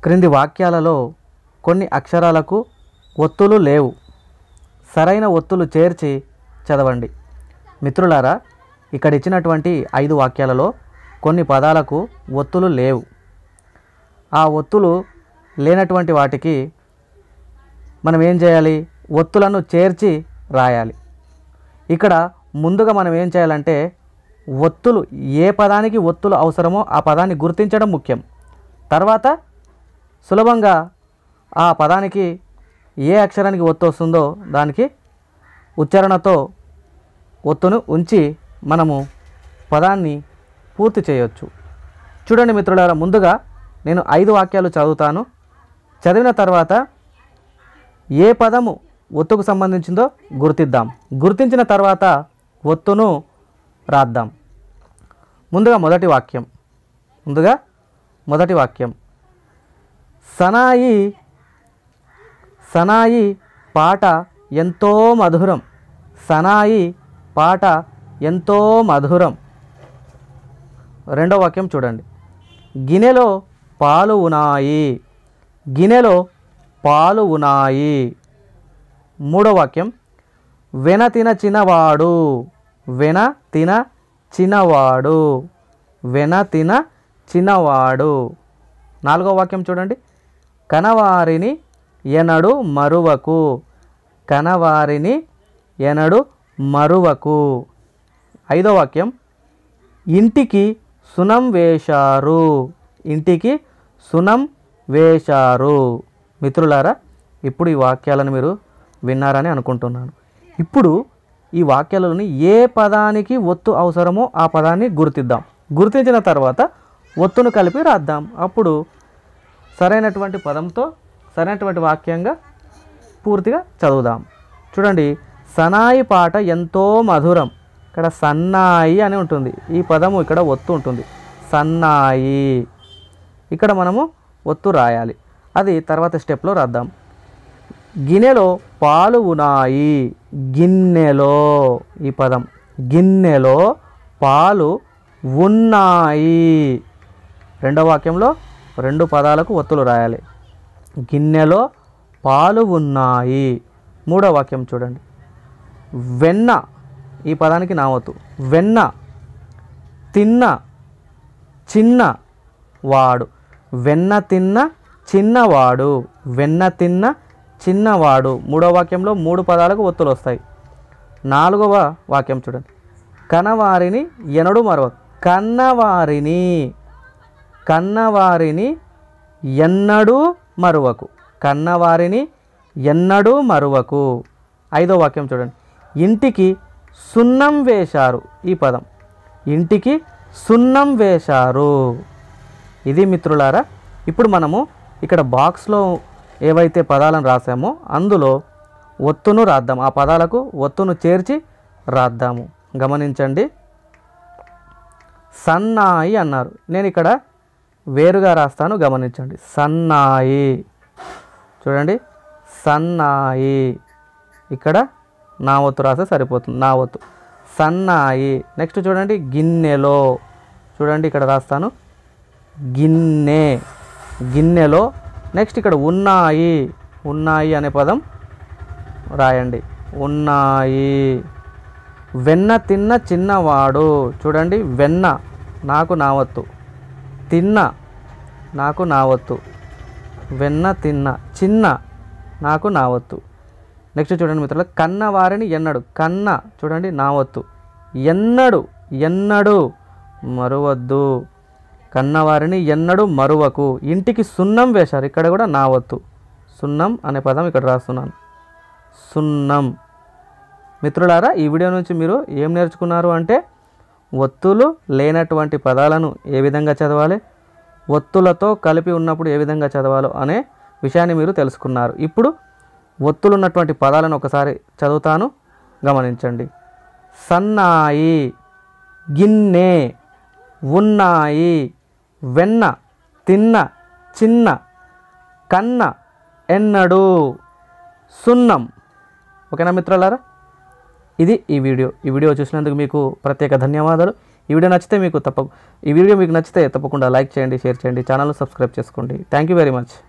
క్రింది వాక్యాలలో కొన్ని అక్షరాలకు ఒత్తులు లేవు సరైన ఒత్తులు చేర్చి చదవండి మిత్రులారా ఇక్కడ ఇచ్చినటువంటి ఐదు వాక్యాలలో కొన్ని పదాలకు ఒత్తులు లేవు ఆ ఒత్తులు లేనటువంటి వాటికి మనం ఏం చేయాలి ఒత్తులను చేర్చి రాయాలి ఇక్కడ ముందుగా మనం ఏం చేయాలంటే ఒత్తులు ఏ పదానికి ఒత్తులు అవసరమో ఆ పదాన్ని గుర్తించడం ముఖ్యం తర్వాత సులభంగా ఆ పదానికి ఏ అక్షరానికి ఒత్తు వస్తుందో దానికి ఉచ్చారణతో ఒత్తును ఉంచి మనము పదాన్ని పూర్తి చేయొచ్చు చూడండి మిత్రులారా ముందుగా నేను ఐదు వాక్యాలు చదువుతాను చదివిన తర్వాత ఏ పదము ఒత్తుకు సంబంధించిందో గుర్తిద్దాం గుర్తించిన తర్వాత ఒత్తును రాద్దాం ముందుగా మొదటి వాక్యం ముందుగా మొదటి వాక్యం సనాయి సనాయి పాట ఎంతో మధురం సనాయి పాట ఎంతో మధురం రెండో వాక్యం చూడండి గిన్నెలో పాలు ఉన్నాయి గిన్నెలో పాలు ఉన్నాయి మూడో వాక్యం వెన తిన చిన్నవాడు వెన తిన చిన్నవాడు వెన తిన చిన్నవాడు నాలుగో వాక్యం చూడండి కనవారిని ఎనడు మరువకు కనవారిని ఎనడు మరువకు ఐదో వాక్యం ఇంటికి సునం వేశారు ఇంటికి సునం వేశారు మిత్రులారా ఇప్పుడు ఈ వాక్యాలను మీరు విన్నారని అనుకుంటున్నాను ఇప్పుడు ఈ వాక్యాలలోని ఏ పదానికి ఒత్తు అవసరమో ఆ పదాన్ని గుర్తిద్దాం గుర్తించిన తర్వాత ఒత్తును కలిపి రాద్దాం అప్పుడు సరైనటువంటి పదంతో సరైనటువంటి వాక్యంగా పూర్తిగా చదువుదాం చూడండి సనాయి పాట ఎంతో మధురం ఇక్కడ సన్నాయి అని ఉంటుంది ఈ పదము ఇక్కడ ఒత్తు ఉంటుంది సన్నాయి ఇక్కడ మనము ఒత్తు రాయాలి అది తర్వాత స్టెప్లో రాద్దాం గిన్నెలో పాలు ఉన్నాయి గిన్నెలో ఈ పదం గిన్నెలో పాలు ఉన్నాయి రెండో వాక్యంలో రెండు పదాలకు ఒత్తులు రాయాలి గిన్నెలో పాలు ఉన్నాయి మూడో వాక్యం చూడండి వెన్న ఈ పదానికి నావత్తు వెన్న తిన్న చిన్న వాడు వెన్న తిన్న చిన్నవాడు వెన్న తిన్న చిన్నవాడు మూడో వాక్యంలో మూడు పదాలకు ఒత్తులు వస్తాయి నాలుగవ వాక్యం చూడండి కనవారిని ఎనడు మరవ కన్నవారిని కన్నవారిని ఎన్నడూ మరువకు కన్నవారిని ఎన్నడూ మరువకు ఐదో వాక్యం చూడండి ఇంటికి సున్నం వేశారు ఈ పదం ఇంటికి సున్నం వేశారు ఇది మిత్రులారా ఇప్పుడు మనము ఇక్కడ బాక్స్లో ఏవైతే పదాలను రాసామో అందులో ఒత్తును రాద్దాం ఆ పదాలకు ఒత్తును చేర్చి రాద్దాము గమనించండి సన్నాయి అన్నారు నేను ఇక్కడ వేరుగా రాస్తాను గమనించండి సన్నాయి చూడండి సన్నాయి ఇక్కడ నా ఒత్తు రాస్తే సరిపోతుంది నా ఒత్తు సన్నాయి నెక్స్ట్ చూడండి గిన్నెలో చూడండి ఇక్కడ రాస్తాను గిన్నె గిన్నెలో నెక్స్ట్ ఇక్కడ ఉన్నాయి ఉన్నాయి అనే పదం రాయండి ఉన్నాయి వెన్న తిన్న చిన్నవాడు చూడండి వెన్న నాకు నావత్తు తిన్న నాకు నావత్తు వెన్న తిన్న చిన్న నాకు నావత్తు నెక్స్ట్ చూడండి మిత్రులు కన్న వారిని ఎన్నడు కన్న చూడండి నావత్తు ఎన్నడు ఎన్నడు మరువద్దు కన్నవారిని ఎన్నడు మరువకు ఇంటికి సున్నం వేశారు ఇక్కడ కూడా నావత్తు సున్నం అనే పదం ఇక్కడ రాస్తున్నాను సున్నం మిత్రులారా ఈ వీడియో నుంచి మీరు ఏం నేర్చుకున్నారు అంటే ఒత్తులు లేనటువంటి పదాలను ఏ విధంగా చదవాలి ఒత్తులతో కలిపి ఉన్నప్పుడు ఏ విధంగా చదవాలో అనే విషయాన్ని మీరు తెలుసుకున్నారు ఇప్పుడు ఒత్తులు ఉన్నటువంటి పదాలను ఒకసారి చదువుతాను గమనించండి సన్నాయి గిన్నె ఉన్నాయి వెన్న తిన్న చిన్న కన్న ఎన్నడు సున్నం ఓకేనా మిత్రులారా ఇది ఈ వీడియో ఈ వీడియో చూసినందుకు మీకు ప్రత్యేక ధన్యవాదాలు ఈ వీడియో నచ్చితే మీకు తప్ప ఈ వీడియో మీకు నచ్చితే తప్పకుండా లైక్ చేయండి షేర్ చేయండి ఛానల్ సబ్స్క్రైబ్ చేసుకోండి థ్యాంక్ యూ వెరీ మచ్